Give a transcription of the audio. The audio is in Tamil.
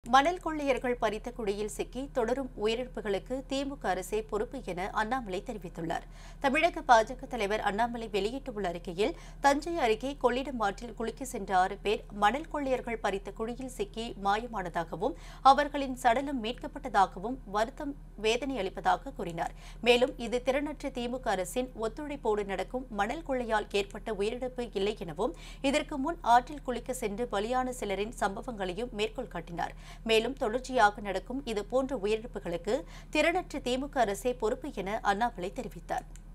மணல் கொள்ளையர்கள் பறித்த குழியில் சிக்கி தொடரும் உயிரிழப்புகளுக்கு திமுக அரசே பொறுப்பு என அண்ணாமலை தெரிவித்துள்ளார் தமிழக பாஜக தலைவர் அண்ணாமலை வெளியிட்டுள்ள அறிக்கையில் தஞ்சை அருகே கொள்ளிடம் ஆற்றில் குளிக்க சென்ற ஆறு பேர் மணல் கொள்ளையர்கள் பறித்த குழியில் சிக்கி மாயமானதாகவும் அவர்களின் சடலம் மீட்கப்பட்டதாகவும் வருத்தம் வேதனை அளிப்பதாக கூறினார் மேலும் இது திறனற்ற திமுக அரசின் ஒத்துழைப்போடு நடக்கும் மணல் கொள்ளையால் ஏற்பட்ட உயிரிழப்பு இல்லை எனவும் இதற்கு முன் ஆற்றில் குளிக்க சென்று பலியான சிலரின் சம்பவங்களையும் மேற்கோள் காட்டினார் மேலும் தொடர்ச்சியாக நடக்கும் இதுபோன்ற உயிரிழப்புகளுக்கு திறனற்ற திமுக அரசே பொறுப்பு என அண்ணாமலை தெரிவித்தார்